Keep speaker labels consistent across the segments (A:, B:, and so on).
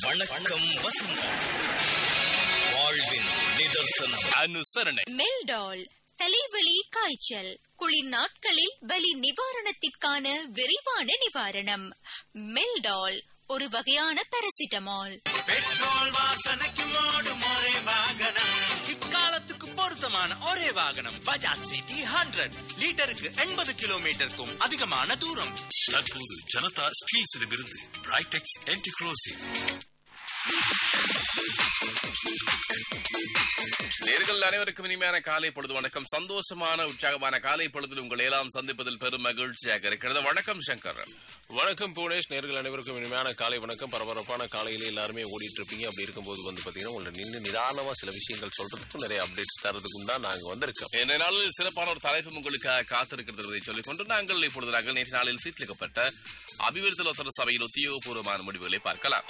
A: வணக்கம் வசந்தம் வாழ்வின் நிதர்சனம்
B: அனுசரணை
C: மெல்டால் தலைவலி காய்ச்சல் குளிர் நாட்களில் வலி நிவாரணத்திற்கான விரைவான நிவாரணம் மெல்டால் ஒரு வகையான பாராசிட்டமால்
D: பெட்ரோல் வாசனைக்கு ஓடும் ஒரே வாகனம் இக்காலத்துக்கு பொருத்தமான ஒரே வாகனம் பஜாஜ் சிட்டி ஹண்ட்ரட் லிட்டருக்கு எண்பது கிலோமீட்டருக்கும் அதிகமான தூரம்
E: தற்போது ஜனதா ஸ்டீல்ஸிடமிருந்து பிரைடெக்ஸ் என்டிக்ரோசிவ்
B: நேர்கள் அனைவருக்கும் இனிமையான காலை பொழுது வணக்கம் சந்தோஷமான உற்சாகமான காலை பொழுதில் உங்களை எல்லாம் சந்திப்பதில் பெரும் மகிழ்ச்சியாக இருக்கிறது வணக்கம் சங்கர்
F: வணக்கம் புவனேஷ் நேர்கள் அனைவருக்கும் இனிமையான காலை வணக்கம் பரபரப்பான காலையில எல்லாருமே ஓடிட்டு இருப்பீங்க அப்படி இருக்கும்போது வந்து பாத்தீங்கன்னா உங்களை நின்று நிதானமா சில விஷயங்கள் சொல்றதுக்கும் நிறைய அப்டேட்ஸ் தரதுக்கும் தான் நாங்க வந்திருக்கோம்
B: இந்த நாளில் சிறப்பான ஒரு தலைப்பு உங்களுக்காக காத்திருக்கிறது என்பதை சொல்லிக்கொண்டு நாங்கள் இப்பொழுது நாங்கள் நேற்று நாளில் சீட்லிக்கப்பட்ட அபிவிருத்தி லோத்தர சபையில் உத்தியோகபூர்வமான முடிவுகளை பார்க்கலாம்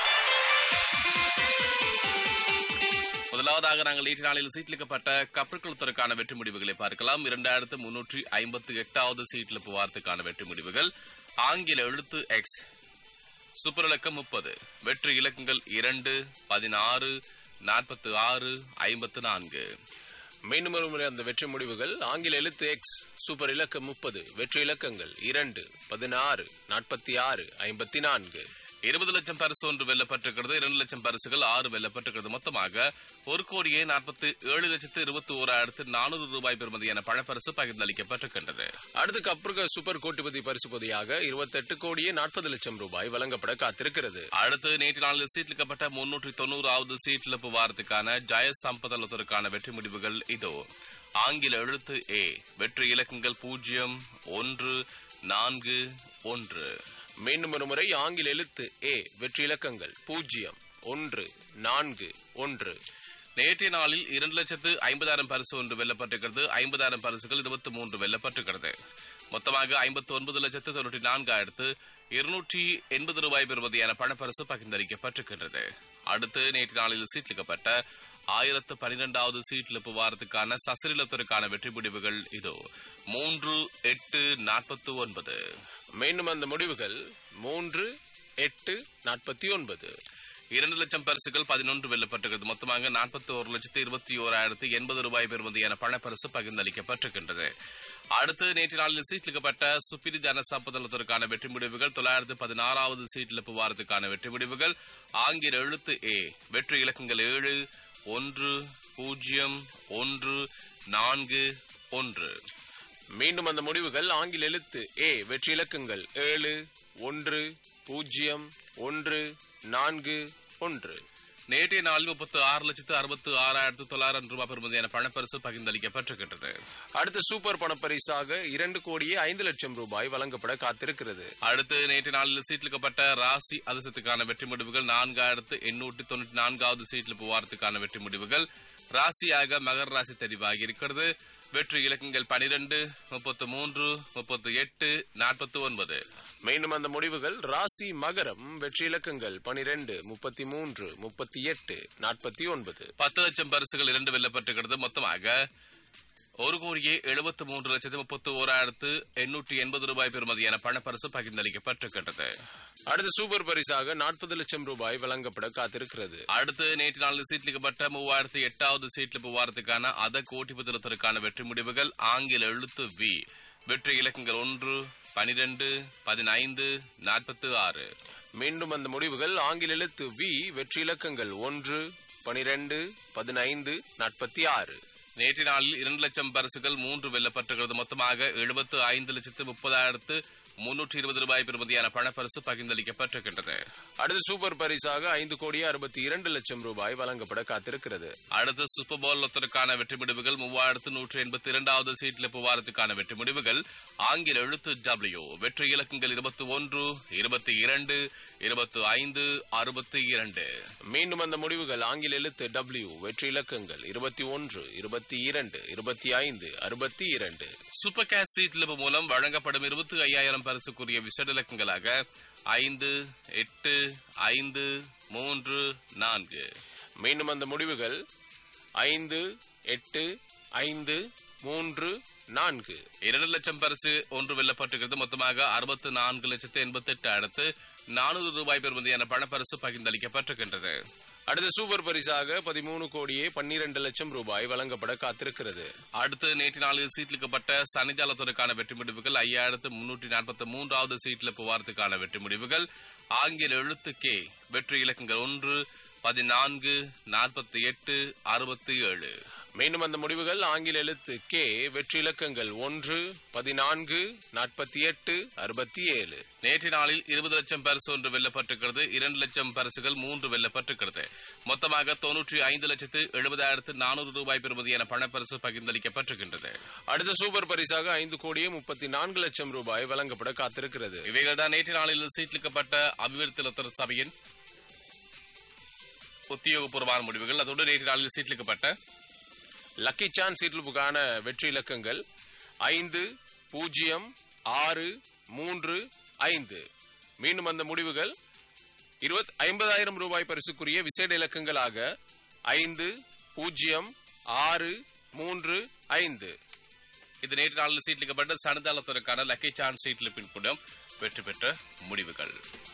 B: முதலாவதாக நாங்கள் நேற்று நாளில் சீட்லிக்கப்பட்ட கப்பற்குளத்திற்கான வெற்றி முடிவுகளை பார்க்கலாம் இரண்டாயிரத்து முன்னூற்றி ஐம்பத்தி எட்டாவது சீட்லிப்பு வாரத்துக்கான வெற்றி முடிவுகள் ஆங்கில எழுத்து எக்ஸ் சூப்பர் இலக்கம் முப்பது வெற்றி இலக்கங்கள் இரண்டு பதினாறு நாற்பத்தி ஆறு ஐம்பத்து நான்கு
F: மீண்டும் ஒரு முறை அந்த வெற்றி முடிவுகள் ஆங்கில எழுத்து எக்ஸ் சூப்பர் இலக்கம் முப்பது வெற்றி இலக்கங்கள் இரண்டு பதினாறு நாற்பத்தி ஆறு ஐம்பத்தி நான்கு
B: இருபது லட்சம் பரிசு ஒன்று வெல்லப்பட்டிருக்கிறது இரண்டு லட்சம் பரிசுகள் ஆறு வெல்லப்பட்டிருக்கிறது மொத்தமாக ஒரு கோடியே நாற்பத்தி ஏழு லட்சத்து இருபத்தி ஓராயிரத்து நானூறு ரூபாய் பெறுமதியான பணப்பரிசு பகிர்ந்தளிக்கப்பட்டிருக்கின்றது
F: அடுத்து கப்ருக சூப்பர் கோட்டிபதி பரிசு பொதியாக இருபத்தெட்டு கோடியே நாற்பது லட்சம் ரூபாய் வழங்கப்பட காத்திருக்கிறது
B: அடுத்து நேற்று நாளில் சீட்லிக்கப்பட்ட முன்னூற்றி தொண்ணூறாவது சீட்லிப்பு வாரத்துக்கான ஜெய சம்பதலத்திற்கான வெற்றி முடிவுகள் இதோ ஆங்கில எழுத்து ஏ வெற்றி இலக்கங்கள் பூஜ்ஜியம் ஒன்று நான்கு ஒன்று
F: மீண்டும் ஒரு முறை ஆங்கில எழுத்து ஏ வெற்றி இலக்கங்கள் பூஜ்ஜியம் ஒன்று நான்கு ஒன்று
B: நேற்றைய நாளில் இரண்டு லட்சத்து ஐம்பதாயிரம் பரிசு ஒன்று வெல்லப்பட்டிருக்கிறது ஐம்பதாயிரம் பரிசுகள் இருபத்தி மூன்று வெல்லப்பட்டிருக்கிறது மொத்தமாக ஐம்பத்தி ஒன்பது லட்சத்து தொண்ணூற்றி நான்காயிரத்து இருநூற்றி எண்பது ரூபாய் பெறுமதியான பணப்பரிசு பகிர்ந்தளிக்கப்பட்டிருக்கின்றது அடுத்து நேற்று நாளில் சீட்லிக்கப்பட்ட ஆயிரத்து பனிரெண்டாவது சீட்லிப்பு வாரத்துக்கான சசிரிலத்திற்கான வெற்றி முடிவுகள் இதோ மூன்று எட்டு நாற்பத்தி ஒன்பது
F: மீண்டும் அந்த முடிவுகள் மூன்று எட்டு நாற்பத்தி ஒன்பது
B: இரண்டு லட்சம் பரிசுகள் பதினொன்று வெல்லப்பட்டிருக்கிறது மொத்தமாக நாற்பத்தி ஒரு லட்சத்து இருபத்தி ஓராயிரத்து எண்பது ரூபாய் பெறுமதியான பணப்பரிசு பகிர்ந்தளிக்கப்பட்டிருக்கின்றது அடுத்து நேற்று நாளில் சீட்லிக்கப்பட்ட சுப்பிரி ஜனசம்பதத்திற்கான வெற்றி முடிவுகள் தொள்ளாயிரத்து பதினாறாவது சீட்டிழப்பு வாரத்துக்கான வெற்றி முடிவுகள் ஆங்கில எழுத்து ஏ வெற்றி இலக்கங்கள் ஏழு ஒன்று பூஜ்ஜியம் ஒன்று நான்கு ஒன்று
F: மீண்டும் அந்த முடிவுகள் ஆங்கில எழுத்து ஏ வெற்றி இலக்கங்கள் ஏழு ஒன்று பூஜ்ஜியம் ஒன்று நான்கு ஒன்று
B: நேற்றைய நாளில் முப்பத்து ஆறு லட்சத்து அறுபத்து ஆறாயிரத்து தொள்ளாயிரம் ரூபாய் பெறுமதியான பணப்பரிசு பகிர்ந்தளிக்கப்பட்டிருக்கின்றது
F: அடுத்த சூப்பர் பணப்பரிசாக இரண்டு கோடியே ஐந்து லட்சம் ரூபாய் வழங்கப்பட காத்திருக்கிறது
B: அடுத்து நேற்று நாளில் சீட்லிக்கப்பட்ட ராசி அதிர்ஷ்டத்துக்கான வெற்றி முடிவுகள் நான்காயிரத்து எண்ணூற்றி தொண்ணூற்றி நான்காவது சீட்ல வாரத்துக்கான வெற்றி முடிவுகள் ராசியாக மகர ராசி தெரிவாகி இருக்கிறது வெற்றி இலக்கங்கள் பனிரெண்டு முப்பத்து மூன்று முப்பத்து எட்டு நாற்பத்தி ஒன்பது
F: மீண்டும் அந்த முடிவுகள் ராசி மகரம் வெற்றி இலக்கங்கள் பனிரெண்டு முப்பத்தி மூன்று முப்பத்தி எட்டு நாற்பத்தி ஒன்பது
B: பத்து லட்சம் பரிசுகள் இரண்டு வெல்லப்பட்டிருக்கிறது மொத்தமாக ஒரு கோடியே எழுபத்து மூன்று லட்சத்து முப்பத்து ஓராயிரத்து எண்ணூற்றி எண்பது ரூபாய் பெறுமதியான பணப்பரிசு பகிர்ந்தளிக்கப்பட்டிருக்கின்றது
F: அடுத்த சூப்பர் பரிசாக நாற்பது லட்சம் ரூபாய் வழங்கப்பட காத்திருக்கிறது
B: அடுத்து நேற்று நாளில் சீட்லிக்கப்பட்ட மூவாயிரத்தி எட்டாவது சீட்லிப்பு வாரத்துக்கான அத கோட்டிபத்திரத்திற்கான வெற்றி முடிவுகள் ஆங்கில எழுத்து வி வெற்றி இலக்கங்கள் ஒன்று பனிரெண்டு பதினைந்து நாற்பத்தி ஆறு
F: மீண்டும் அந்த முடிவுகள் ஆங்கில எழுத்து வி வெற்றி இலக்கங்கள் ஒன்று பனிரெண்டு பதினைந்து நாற்பத்தி ஆறு
B: நேற்று நாளில் இரண்டு லட்சம் பரிசுகள் மூன்று வெல்லப்பட்டிருக்கிறது மொத்தமாக எழுபத்து ஐந்து லட்சத்து முப்பதாயிரத்து முன்னூற்றி இருபது ரூபாய் பெறுமதியான பணப்பரிசு பகிர்ந்தளிக்கப்பட்டிருக்கின்றது
F: அடுத்த சூப்பர் பரிசாக ஐந்து கோடியே அறுபத்தி இரண்டு லட்சம் ரூபாய் வழங்கப்பட காத்திருக்கிறது
B: அடுத்து சூப்பர் போல் ஒத்தருக்கான வெற்றி முடிவுகள் மூவாயிரத்து நூற்று எண்பத்தி இரண்டாவது சீட்ல புவாரத்துக்கான வெற்றி முடிவுகள் ஆங்கில எழுத்து டபிள்யூ வெற்றி இலக்கங்கள் இருபத்தி ஒன்று இருபத்தி இரண்டு இருபத்தி ஐந்து அறுபத்தி இரண்டு
F: மீண்டும் அந்த முடிவுகள் ஆங்கில எழுத்து டபிள்யூ வெற்றி இலக்கங்கள் இருபத்தி ஒன்று இருபத்தி இரண்டு இருபத்தி ஐந்து அறுபத்தி இரண்டு
B: சூப்பர் கேஷ் சீட்லிப்பு மூலம் வழங்கப்படும் இருபத்தி ஐயாயிரம் பரிசுக்குரிய விசேட இலக்கங்களாக ஐந்து எட்டு ஐந்து மூன்று நான்கு
F: மீண்டும் அந்த முடிவுகள் ஐந்து எட்டு ஐந்து மூன்று நான்கு
B: இரண்டு லட்சம் பரிசு ஒன்று வெல்லப்பட்டிருக்கிறது மொத்தமாக அறுபத்து நான்கு லட்சத்து எண்பத்தி எட்டு அடுத்து நானூறு ரூபாய் பெறுமதியான பணப்பரிசு பகிர்ந்தளிக்கப்பட்டிருக்கின்றது
F: அடுத்த சூப்பர் பரிசாக பதிமூணு கோடியே பன்னிரண்டு லட்சம் ரூபாய் வழங்கப்பட காத்திருக்கிறது
B: அடுத்து நேற்று நாளில் சீட்லிக்கப்பட்ட சனிஜாலத்துறைக்கான வெற்றி முடிவுகள் ஐயாயிரத்து முன்னூற்றி நாற்பத்தி மூன்றாவது சீட்ல புவாரத்துக்கான வெற்றி முடிவுகள் ஆங்கில எழுத்து கே வெற்றி இலக்கங்கள் ஒன்று பதினான்கு நாற்பத்தி எட்டு அறுபத்தி ஏழு
F: மீண்டும் அந்த முடிவுகள் ஆங்கில எழுத்து கே வெற்றி இலக்கங்கள் ஒன்று பதினான்கு நாற்பத்தி எட்டு அறுபத்தி ஏழு
B: நேற்று நாளில் இருபது லட்சம் பரிசு ஒன்று வெல்லப்பட்டிருக்கிறது இரண்டு லட்சம் பரிசுகள் மூன்று வெல்லப்பட்டிருக்கிறது மொத்தமாக தொன்னூற்றி ஐந்து லட்சத்து எழுபதாயிரத்து நானூறு ரூபாய் பெறுமதியான பணப்பரிசு பகிர்ந்தளிக்கப்பட்டிருக்கின்றது
F: அடுத்த சூப்பர் பரிசாக ஐந்து கோடியே முப்பத்தி நான்கு லட்சம் ரூபாய் வழங்கப்பட காத்திருக்கிறது
B: இவைகள் தான் நேற்று நாளில் சீட்லிக்கப்பட்ட அபிவிருத்தி லத்தர் சபையின் உத்தியோகபூர்வமான முடிவுகள் அதோடு நேற்று நாளில் சீட்லிக்கப்பட்ட
F: லக்கி சான்ஸ் சீட்லுக்கான வெற்றி இலக்கங்கள் ஐந்து பூஜ்ஜியம் ஆறு மூன்று ஐந்து மீண்டும் அந்த முடிவுகள் இருபத் ஐம்பதாயிரம் ரூபாய் பரிசுக்குரிய விசேட இலக்கங்களாக ஐந்து பூஜ்ஜியம் ஆறு மூன்று ஐந்து
B: இது நேற்று நாளில் சீட்லிக்கப்பட்ட சனதாலத்திற்கான லக்கி சான்ஸ் சீட்லிப்பின் கூட வெற்றி பெற்ற முடிவுகள்